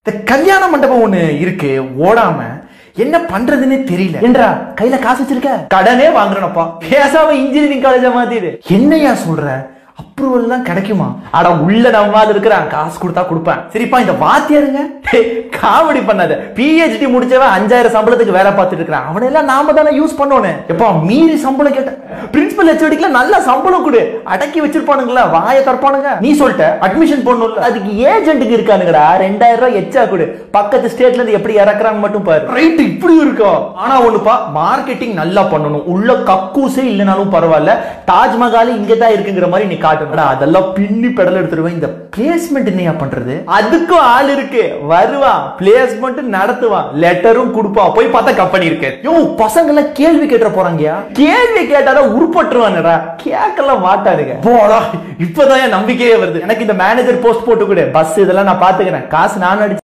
இந்த கல்யாண மண்டபம் ஒண்ணு இருக்கு ஓடாம என்ன பண்றதுன்னு தெரியல என்றா கையில காசு வச்சிருக்க கடனே வாங்குறனப்பா பேசாம இன்ஜினியரிங் காலேஜ மாத்திடு என்னையா சொல்ற அப்ரூவல் எல்லாம் கிடைக்குமா அட உள்ள நம்ம இருக்கிறான் காசு கொடுத்தா கொடுப்பேன் சரிப்பா இந்த வாத்தியாருங்க காமெடி பண்ணாத பிஹெச்டி முடிச்சவன் அஞ்சாயிரம் சம்பளத்துக்கு வேலை பார்த்துட்டு இருக்கிறான் அவனெல்லாம் நாம தானே யூஸ் பண்ணோன்னு எப்பா மீறி சம்பளம் கேட்ட பிரின்சிபல் ஹெச்ஓடிக்குலாம் நல்ல சம்பளம் கொடு அடக்கி வச்சிருப்பானுங்களா வாயை தரப்பானுங்க நீ சொல்லிட்ட அட்மிஷன் போடணும்ல அதுக்கு ஏஜென்ட்டுக்கு இருக்கானுங்கடா ரெண்டாயிரம் ரூபாய் எச்சா கொடு பக்கத்து ஸ்டேட்ல இருந்து எப்படி இறக்குறான்னு மட்டும் பாரு ரைட் இப்படி இருக்கும் ஆனா ஒண்ணுப்பா மார்க்கெட்டிங் நல்லா பண்ணணும் உள்ள கக்கூசே இல்லைனாலும் பரவாயில்ல தாஜ்மஹால் இங்க தான் இருக்குங்கிற மாதிரி நீ காட்டுடா அதெல்லாம் பின்னி பெடல் எடுத்துருவேன் இந்த பிளேஸ்மெண்ட் என்னையா பண்றது அதுக்கும் ஆள் இருக்கு வருவான் பிளேஸ்மெண்ட் நடத்துவான் லெட்டரும் கொடுப்பான் போய் பார்த்தா கம்பெனி இருக்கு யோ பசங்க எல்லாம் கேள்வி கேட்ட போறாங்கயா கேள்வி கேட்டாதான் உருப்பட்டுருவானுடா கேட்கல மாட்டானுங்க போடா இப்பதான் என் நம்பிக்கையே வருது எனக்கு இந்த மேனேஜர் போஸ்ட் போட்டு கொடு பஸ் இதெல்லாம் நான் பாத்துக்கிறேன் காசு நான் அடிச்சு